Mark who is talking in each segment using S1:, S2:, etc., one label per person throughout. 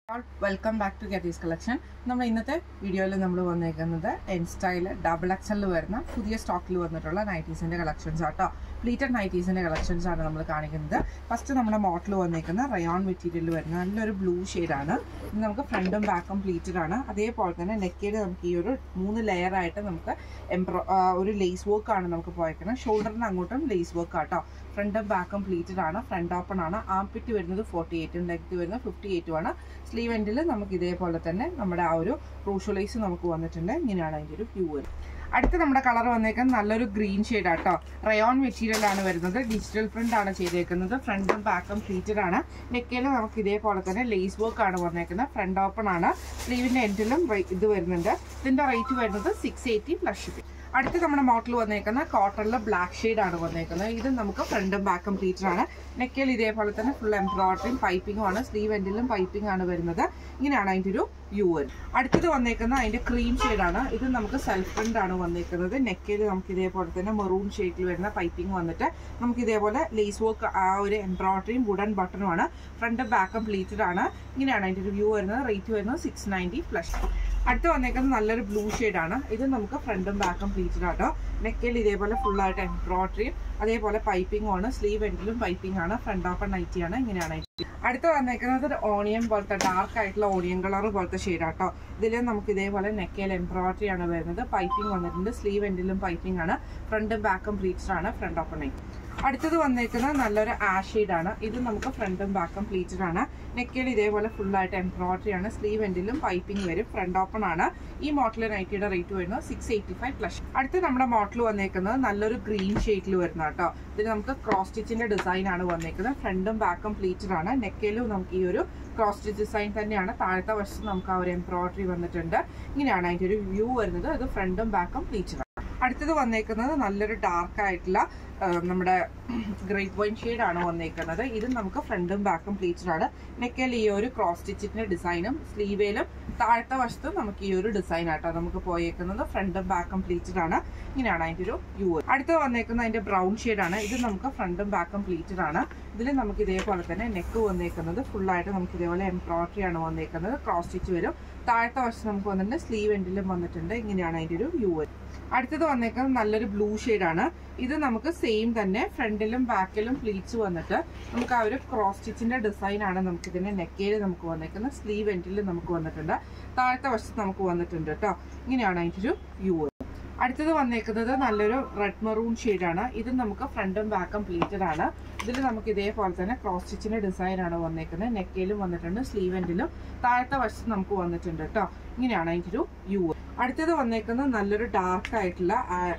S1: welcome back to Getty's collection നമ്മൾ ഇന്നത്തെ വീഡിയോയിൽ നമ്മൾ വന്നേക്കുന്നത് എൻ സ്റ്റൈൽ ഡബിൾ എക്സലിൽ വരുന്ന പുതിയ സ്റ്റോക്കിൽ വന്നിട്ടുള്ള നൈറ്റീസിന്റെ കളക്ഷൻസ് ആട്ടോ പ്ലീറ്റഡ് നൈറ്റീസിന്റെ കളക്ഷൻസ് ആണ് നമ്മൾ കാണിക്കുന്നത് ഫസ്റ്റ് നമ്മുടെ മോഡൽ വന്നേക്കുന്ന റയോൺ മെറ്റീരിയൽ വരുന്ന നല്ലൊരു ബ്ലൂ ആണ് ഇത് നമുക്ക് ഫ്രണ്ടും ബാക്കും പ്ലീറ്റഡ് ആണ് അതേപോലെ തന്നെ നെക്കേഡ് നമുക്ക് ഈ ഒരു മൂന്ന് ലെയർ ആയിട്ട് നമുക്ക് എംബ്രോ ഒരു ലേസ് വർക്ക് ആണ് നമുക്ക് പോയേക്കുന്നത് ഷോൾഡറിന് അങ്ങോട്ടും ലേസ് വർക്ക് ആട്ടോ ഫ്രണ്ടും ബാക്കും പ്ലീറ്റഡ് ആണ് ഫ്രണ്ട് ഓപ്പൺ ആണ് ആംപിറ്റ് വരുന്നത് ഫോർട്ടി എയ്റ്റും ലെഗ് വരുന്നത് ഫിഫ്റ്റി എയ്റ്റും ആണ് സ്ലീവ് എൻഡിൽ നമുക്ക് ഇതേപോലെ തന്നെ നമ്മുടെ ആ ഒരു ക്രൂഷ്യലൈസ് നമുക്ക് വന്നിട്ടുണ്ട് ഇങ്ങനെയാണ് അതിൻ്റെ ഒരു വ്യൂ അടുത്ത് നമ്മുടെ കളർ വന്നേക്കുന്നത് നല്ലൊരു green shade auto rayon material ആണ് വരുന്നത് ഡിജിറ്റൽ പ്രിന്റ് ആണ് ചെയ്തേക്കുന്നത് ഫ്രണ്ടും ബാക്കും പ്ലീറ്റഡ് ആണ് നെക്കിൽ നമുക്ക് ഇതേപോലെ തന്നെ ലേസ് വർക്ക് ആണ് വന്നേക്കുന്നത് ഫ്രണ്ട് ഓപ്പൺ ആണ് സ്ലീവിന്റെ എൻഡിലും ഇത് വരുന്നുണ്ട് ഇതിന്റെ റേറ്റ് വരുന്നത് സിക്സ് എയ്റ്റി പ്ലസ് ഷിപ്പിംഗ് അടുത്ത് നമ്മുടെ മോഡൽ വന്നേക്കുന്ന കോട്ടണിൽ ബ്ലാക്ക് ഷെയ്ഡ് ആണ് വന്നേക്കുന്നത് ഇത് നമുക്ക് ഫ്രണ്ടും ബാക്കും പ്ലീറ്റഡ് ആണ് നെക്കിൽ ഇതേപോലെ തന്നെ ഫുൾ എംബ്രോയിഡറിയും പൈപ്പിംഗും ആണ് സ്ലീവ് എൻഡിലും പൈപ്പിംഗ് ആണ് വരുന്നത് ഇങ്ങനെയാണ് അതിൻ്റെ ഒരു വ്യൂ അടുത്തത് വന്നേക്കുന്ന അതിന്റെ ക്രീം ആണ് ഇത് നമുക്ക് സെൽഫ് പ്രിന്റ് ആണ് വന്നേക്കുന്നത് നെക്കിൽ നമുക്ക് ഇതേപോലെ തന്നെ മെറൂൺ ഷെയ്ഡിൽ വരുന്ന പൈപ്പിംഗ് വന്നിട്ട് നമുക്ക് ഇതേപോലെ ലേസ് വർക്ക് ആ ഒരു എംബ്രോയിഡറിയും വുഡൻ ബട്ടണും ആണ് ഫ്രണ്ട് ബാക്കും പ്ലീറ്റഡ് ആണ് ഇങ്ങനെയാണ് അതിന്റെ ഒരു വ്യൂ വരുന്നത് റേറ്റ് വരുന്നത് സിക്സ് നയൻറ്റി പ്ലസ് അടുത്ത് വന്നേക്കുന്നത് നല്ലൊരു ബ്ലൂ ആണ് ഇത് നമുക്ക് ഫ്രണ്ടും ബാക്കും പ്ലീറ്റഡ് ആട്ടോ നെക്കിൽ ഇതേപോലെ ഫുള്ളായിട്ട് എംബ്രോയിഡറിയും അതേപോലെ പൈപ്പിംഗും ആണ് സ്ലീവ് എൻഡിലും പൈപ്പിംഗ് ആണ് ഫ്രണ്ട് ഓപ്പൺ നൈറ്റി ആണ് ഇങ്ങനെയാണ് അടുത്ത് വന്നേക്കുന്നത് ഒരു ഓണിയൻ പോലത്തെ ഡാർക്ക് ആയിട്ടുള്ള ഓണിയൻ കളർ പോലത്തെ ഷെയ്ഡാട്ടോ ഇതിൽ നമുക്ക് ഇതേപോലെ നെക്കയിൽ എംബ്രോയിഡറി ആണ് വരുന്നത് പൈപ്പിംഗ് വന്നിട്ടുണ്ട് സ്ലീവ് എൻഡിലും പൈപ്പിംഗ് ആണ് ഫ്രണ്ടും ബാക്കും പ്ലീറ്റ്സ് ആണ് ഫ്രണ്ട് ഓപ്പൺ നൈറ്റി അടുത്തത് വന്നേക്കുന്നത് നല്ലൊരു ആഷ് ആണ് ഇത് നമുക്ക് ഫ്രണ്ടും ബാക്കും പ്ലീറ്റഡ് ആണ് നെക്കിൽ ഇതേപോലെ ഫുള്ളായിട്ട് എംബ്രോയിഡറി ആണ് സ്ലീവ് എൻഡിലും പൈപ്പിംഗ് വരും ഫ്രണ്ട് ഓപ്പൺ ആണ് ഈ മോഡൽ നൈറ്റിയുടെ റേറ്റ് വരുന്നത് സിക്സ് എയ്റ്റി ഫൈവ് പ്ലസ് അടുത്ത് നമ്മുടെ മോഡൽ വന്നേക്കുന്നത് നല്ലൊരു ഗ്രീൻ ഷെയ്ഡിൽ വരുന്ന കേട്ടോ ഇതിൽ നമുക്ക് ക്രോസ് സ്റ്റിച്ചിന്റെ ഡിസൈൻ ആണ് വന്നേക്കുന്നത് ഫ്രണ്ടും ബാക്കും പ്ലീറ്റഡ് ആണ് നെക്കിലും നമുക്ക് ഈ ഒരു ക്രോസ് സ്റ്റിച്ച് ഡിസൈൻ തന്നെയാണ് താഴത്തെ വശത്ത് നമുക്ക് ആ ഒരു എംബ്രോയിഡറി വന്നിട്ടുണ്ട് ഇങ്ങനെയാണ് അതിന്റെ ഒരു വ്യൂ വരുന്നത് അത് ഫ്രണ്ടും ബാക്കും പ്ലീറ്റഡ് അടുത്തത് വന്നേക്കുന്നത് നല്ലൊരു ഡാർക്ക് ആയിട്ടുള്ള നമ്മുടെ ഗ്രേറ്റ് വൈൻ ഷെയ്ഡ് ആണ് വന്നേക്കുന്നത് ഇത് നമുക്ക് ഫ്രണ്ടും ബാക്കും പ്ലീറ്റഡ് ആണ് നെക്കൽ ഈ ഒരു ക്രോസ് സ്റ്റിച്ചിന്റെ ഡിസൈനും സ്ലീവേലും താഴത്തെ വശത്തും നമുക്ക് ഈ ഒരു ഡിസൈൻ ആട്ടോ നമുക്ക് പോയേക്കുന്നത് ഫ്രണ്ടും ബാക്കും പ്ലീറ്റഡ് ആണ് ഇങ്ങനെയാണ് അതിന്റെ ഒരു വ്യൂ അടുത്ത് വന്നേക്കുന്നത് അതിന്റെ ബ്രൗൺ ഷെയ്ഡ് ആണ് ഇത് നമുക്ക് ഫ്രണ്ടും ബാക്കും പ്ലീറ്റഡ് ആണ് ഇതിൽ നമുക്ക് ഇതേപോലെ തന്നെ നെക്ക് വന്നേക്കുന്നത് ഫുള്ളായിട്ട് നമുക്ക് ഇതേപോലെ എംബ്രോയിഡറി ആണ് വന്നേക്കുന്നത് ക്രോസ് സ്റ്റിച്ച് വരും താഴത്തെ വശത്ത് നമുക്ക് വന്നിട്ടുണ്ട് സ്ലീവ് എൻഡിലും വന്നിട്ടുണ്ട് ഇങ്ങനെയാണ് അതിന്റെ ഒരു വ്യൂ അടുത്തത് വന്നേക്കുന്നത് നല്ലൊരു ബ്ലൂ ആണ് ഇത് നമുക്ക് സെയിം തന്നെ ഫ്രണ്ടിലും ബാക്കിലും പ്ലീറ്റ്സ് വന്നിട്ട് നമുക്ക് ആ ഒരു ക്രോസ് സ്റ്റിച്ചിന്റെ ഡിസൈൻ ആണ് നമുക്ക് ഇതിന്റെ നെക്കേല് നമുക്ക് വന്നേക്കുന്നത് സ്ലീവ് എൻഡിൽ നമുക്ക് വന്നിട്ടുണ്ട് താഴത്തെ വശത്ത് നമുക്ക് വന്നിട്ടുണ്ട് കേട്ടോ ഇങ്ങനെയാണ് അതിന്റെ ഒരു വ്യൂ അടുത്തത് വന്നേക്കുന്നത് നല്ലൊരു റെഡ് മെറൂൺ ആണ് ഇത് നമുക്ക് ഫ്രണ്ടും ബാക്കും പ്ലീറ്റഡ് ആണ് ഇതിൽ നമുക്ക് ഇതേപോലെ തന്നെ ക്രോസ് സ്റ്റിച്ചിന്റെ ഡിസൈൻ ആണ് വന്നേക്കുന്നത് നെക്കയിലും വന്നിട്ടുണ്ട് സ്ലീവ് എൻഡിലും താഴത്തെ വശത്ത് നമുക്ക് വന്നിട്ടുണ്ട് കേട്ടോ ഇങ്ങനെയാണ് അതിൻ്റെ ഒരു വ്യൂ അടുത്തത് വന്നേക്കുന്നത് നല്ലൊരു ഡാർക്ക് ആയിട്ടുള്ള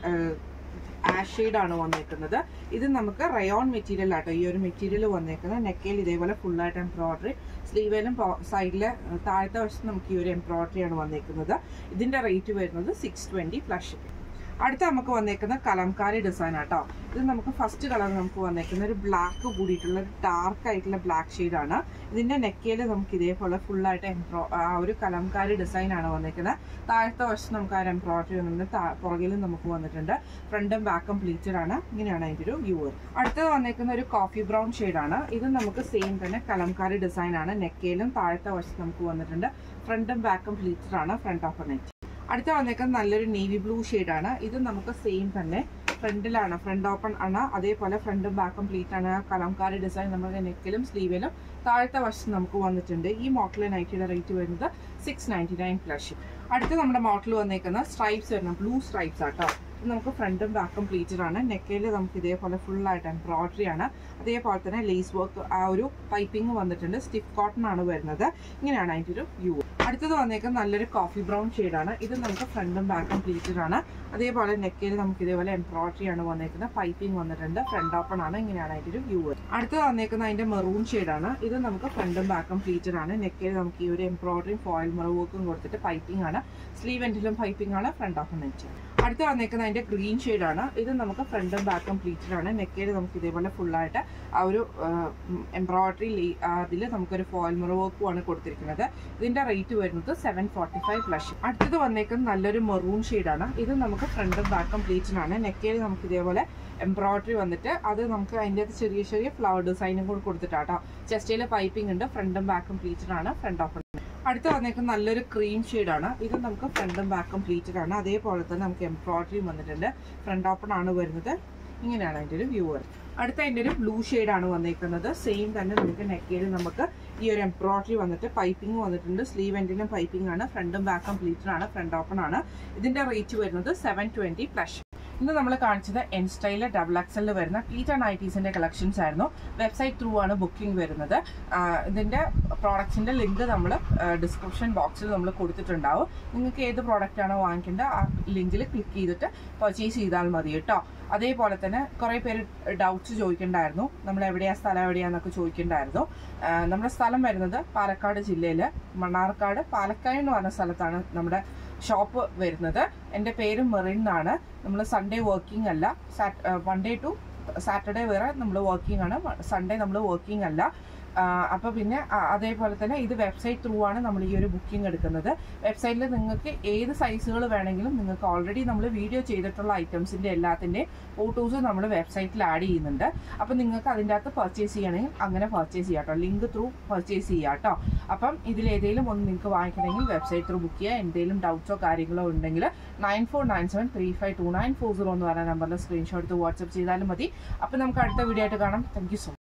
S1: ആഷ് ആണ് വന്നേക്കുന്നത് ഇത് നമുക്ക് റയോൺ മെറ്റീരിയൽ ആട്ടോ ഈ ഒരു മെറ്റീരിയൽ വന്നേക്കുന്നത് നെക്കയിൽ ഇതേപോലെ ഫുള്ളായിട്ട് എംബ്രോയിഡറി സ്ലീവിലും സൈഡിലെ താഴത്തെ വശത്ത് നമുക്ക് ഈ ഒരു എംബ്രോയിഡറി ആണ് വന്നേക്കുന്നത് ഇതിന്റെ റേറ്റ് വരുന്നത് സിക്സ് ട്വന്റി പ്ലസ് അടുത്ത നമുക്ക് വന്നേക്കുന്ന കലംകാരി ഡിസൈൻ ആട്ടോ ഇത് നമുക്ക് ഫസ്റ്റ് കളർ നമുക്ക് വന്നേക്കുന്ന ഒരു ബ്ലാക്ക് കൂടിയിട്ടുള്ള ഒരു ഡാർക്ക് ആയിട്ടുള്ള ബ്ലാക്ക് ആണ് ഇതിന്റെ നെക്കയിൽ നമുക്ക് ഇതേപോലെ ഫുള്ളായിട്ട് എംബ്രോ ആ ഒരു കലംകാരി ഡിസൈൻ ആണ് വന്നേക്കുന്നത് താഴത്തെ വശത്ത് നമുക്ക് ആ ഒരു എംബ്രോയിഡറി വന്നിട്ടുണ്ട് പുറകിലും നമുക്ക് വന്നിട്ടുണ്ട് ഫ്രണ്ടും ബാക്കും പ്ലീറ്റഡ് ആണ് ഇങ്ങനെയാണ് അതിന്റെ ഒരു വ്യൂ അടുത്തത് വന്നേക്കുന്ന ഒരു കോഫി ബ്രൗൺ ആണ് ഇത് നമുക്ക് സെയിം തന്നെ കലംകാരി ഡിസൈൻ ആണ് നെക്കയിലും താഴത്തെ വശത്ത് നമുക്ക് വന്നിട്ടുണ്ട് ഫ്രണ്ടും ബാക്കും പ്ലീറ്റഡ് ആണ് ഫ്രണ്ട് ഓഫ് നെറ്റ് അടുത്ത വന്നേക്കുന്നത് നല്ലൊരു നേവി ബ്ലൂ ആണ് ഇത് നമുക്ക് സെയിം തന്നെ ഫ്രണ്ടിലാണ് ഫ്രണ്ട് ഓപ്പൺ ആണ് അതേപോലെ ഫ്രണ്ടും ബാക്കും പ്ലീറ്റ് ആണ് കലംകാരി ഡിസൈൻ നമ്മുടെ നെക്കിലും സ്ലീവിലും താഴത്തെ വശത്ത് നമുക്ക് വന്നിട്ടുണ്ട് ഈ മോഡൽ നൈറ്റിയുടെ റേറ്റ് വരുന്നത് സിക്സ് നയൻറ്റി നയൻ പ്ലസ് അടുത്ത് നമ്മുടെ മോഡൽ വന്നേക്കുന്ന സ്ട്രൈപ്സ് വരുന്ന ബ്ലൂ സ്ട്രൈപ്സ് ആട്ടോ നമുക്ക് ഫ്രണ്ടും ബാക്കും പ്ലീറ്റഡ് ആണ് നെക്കയിൽ നമുക്ക് ഇതേപോലെ ഫുള്ളായിട്ട് എംബ്രോയിഡറി ആണ് അതേപോലെ തന്നെ ലേസ് വർക്ക് ആ ഒരു പൈപ്പിംഗ് വന്നിട്ടുണ്ട് സ്റ്റിഫ് കോട്ടൺ ആണ് വരുന്നത് ഇങ്ങനെയാണ് അതിൻ്റെ ഒരു വ്യൂ അടുത്തത് വന്നേക്കുന്നത് നല്ലൊരു കോഫി ബ്രൗൺ ആണ് ഇത് നമുക്ക് ഫ്രണ്ടും ബാക്കും പ്ലീറ്റഡ് ആണ് അതേപോലെ നെക്കയിൽ നമുക്ക് ഇതേപോലെ എംബ്രോയിഡറി ആണ് വന്നേക്കുന്നത് പൈപ്പിംഗ് വന്നിട്ടുണ്ട് ഫ്രണ്ട് ഓപ്പൺ ആണ് ഇങ്ങനെയാണ് അതിന്റെ ഒരു വ്യൂ അടുത്തത് വന്നേക്കുന്നത് അതിന്റെ മെറൂൺ ആണ് ഇത് നമുക്ക് ഫ്രണ്ടും ബാക്കും പ്ലീറ്റഡ് ആണ് നെക്കയിൽ നമുക്ക് ഈ ഒരു എംബ്രോയിഡറിയും ഫോയിൽ മെറു വർക്കും കൊടുത്തിട്ട് പൈപ്പിംഗ് ആണ് സ്ലീവ് എൻഡിലും പൈപ്പിംഗ് ആണ് ഫ്രണ്ട് ഓപ്പൺ നെറ്റ് അടുത്ത് വന്നേക്കുന്നത് അതിന്റെ ഗ്രീൻ ആണ് ഇത് നമുക്ക് ഫ്രണ്ടും ബാക്കും പ്ലീറ്റഡ് ആണ് നെക്കയിൽ നമുക്ക് ഇതേപോലെ ഫുള്ളായിട്ട് ആ ഒരു എംബ്രോയിഡറി അതിൽ നമുക്കൊരു ഫോയിൽ മെറു വർക്കും ആണ് കൊടുത്തിരിക്കുന്നത് ഇതിന്റെ റേറ്റ് വരുന്നത് സെവൻ ഫോർട്ടി ഫൈവ് പ്ലസ് അടുത്തത് വന്നേക്കുന്നത് നല്ലൊരു മെറൂൺ ആണ് ഇത് നമുക്ക് ഫ്രണ്ടും ബാക്കും പ്ലീറ്റിനാണ് നെക്കയിൽ നമുക്ക് ഇതേപോലെ എംബ്രോയിഡറി വന്നിട്ട് അത് നമുക്ക് അതിൻ്റെ അകത്ത് ചെറിയ ചെറിയ ഫ്ലവർ ഡിസൈനും കൂടി കൊടുത്തിട്ടാട്ടോ ചെസ്റ്റിൽ പൈപ്പിംഗ് ഉണ്ട് ഫ്രണ്ടും ബാക്കും പ്ലീറ്റഡ് ആണ് ഫ്രണ്ട് ഓപ്പൺ അടുത്ത് വന്നേക്കുന്ന നല്ലൊരു ക്രീം ആണ് ഇത് നമുക്ക് ഫ്രണ്ടും ബാക്കും പ്ലീറ്റഡ് ആണ് അതേപോലെ തന്നെ നമുക്ക് എംബ്രോയിഡറിയും വന്നിട്ടുണ്ട് ഫ്രണ്ട് ഓപ്പൺ ആണ് വരുന്നത് ഇങ്ങനെയാണ് അതിൻ്റെ ഒരു വ്യൂ വരുന്നത് അടുത്ത അതിൻ്റെ ഒരു ബ്ലൂ ആണ് വന്നേക്കുന്നത് സെയിം തന്നെ നമുക്ക് നെക്കയിൽ നമുക്ക് ഈ ഒരു എംബ്രോയിഡറി വന്നിട്ട് പൈപ്പിംഗ് വന്നിട്ടുണ്ട് സ്ലീവ് എൻഡിലും പൈപ്പിംഗ് ആണ് ഫ്രണ്ടും ബാക്കും പ്ലീറ്റഡ് ആണ് ഫ്രണ്ട് ഓപ്പൺ ആണ് ഇതിന്റെ റേറ്റ് വരുന്നത് സെവൻ ട്വന്റി പ്ലസ് ഇന്ന് നമ്മൾ കാണിച്ചത് എൻ സ്റ്റൈല് ഡബിൾ എക്സലിൽ വരുന്ന പ്ലീറ്റർ നൈറ്റീസിന്റെ കളക്ഷൻസ് ആയിരുന്നു വെബ്സൈറ്റ് ത്രൂ ആണ് ബുക്കിംഗ് വരുന്നത് ആഹ് ഇതിന്റെ പ്രോഡക്ട്സിന്റെ ലിങ്ക് നമ്മൾ ഡിസ്ക്രിപ്ഷൻ ബോക്സിൽ നമ്മൾ കൊടുത്തിട്ടുണ്ടാവും നിങ്ങൾക്ക് ഏത് പ്രോഡക്റ്റ് ആണോ വാങ്ങിക്കേണ്ടത് ആ ലിങ്കിൽ ക്ലിക്ക് ചെയ്തിട്ട് പർച്ചേസ് ചെയ്താൽ മതി കേട്ടോ അതേപോലെ തന്നെ കുറേ പേര് ഡൗട്ട്സ് ചോദിക്കണ്ടായിരുന്നു നമ്മൾ എവിടെയാ സ്ഥലം എവിടെയാന്നൊക്കെ ചോദിക്കണ്ടായിരുന്നു ആഹ് നമ്മുടെ സ്ഥലം വരുന്നത് പാലക്കാട് ജില്ലയിൽ മണ്ണാർക്കാട് പാലക്കാട് എന്ന് പറഞ്ഞ സ്ഥലത്താണ് നമ്മുടെ ഷോപ്പ് വരുന്നത് എൻ്റെ പേര് മെറിൻ എന്നാണ് നമ്മൾ സൺഡേ വർക്കിംഗ് അല്ല വൺ ടു സാറ്റർഡേ വരെ നമ്മൾ വർക്കിംഗ് ആണ് സൺഡേ നമ്മൾ വർക്കിംഗ് അല്ല അപ്പോൾ പിന്നെ ആ, അതേപോലെ തന്നെ ഇത് വെബ്സൈറ്റ് ത്രൂ ആണ് നമ്മൾ ഈ ഒരു ബുക്കിംഗ് എടുക്കുന്നത് വെബ്സൈറ്റിൽ നിങ്ങൾക്ക് ഏത് സൈസുകൾ വേണമെങ്കിലും നിങ്ങൾക്ക് ഓൾറെഡി നമ്മൾ വീഡിയോ ചെയ്തിട്ടുള്ള ഐറ്റംസിൻ്റെ എല്ലാത്തിൻ്റെയും ഫോട്ടോസ് നമ്മൾ വെബ്സൈറ്റിൽ ആഡ് ചെയ്യുന്നുണ്ട് അപ്പോൾ നിങ്ങൾക്ക് അതിൻ്റെ അകത്ത് പർച്ചേസ് ചെയ്യണമെങ്കിൽ അങ്ങനെ പർച്ചേസ് ചെയ്യാം കേട്ടോ ലിങ്ക് ത്രൂ പർച്ചേസ് ചെയ്യാം കേട്ടോ അപ്പം ഇതിലേതെങ്കിലും ഒന്ന് നിങ്ങൾക്ക് വാങ്ങിക്കണമെങ്കിൽ വെബ്സൈറ്റ് ത്രൂ ബുക്ക് ചെയ്യുക എന്തെങ്കിലും ഡൗട്ട്സോ കാര്യങ്ങളോ ഉണ്ടെങ്കിൽ nine four nine seven three five two nine four zero എന്ന് പറയുന്ന നമ്പറിൽ സ്ക്രീൻഷോട്ട് എടുത്ത് വാട്സപ്പ് ചെയ്താലും മതി അപ്പം നമുക്ക് അടുത്ത വീഡിയോ ആയിട്ട് കാണാം താങ്ക് യു സോ മച്ച്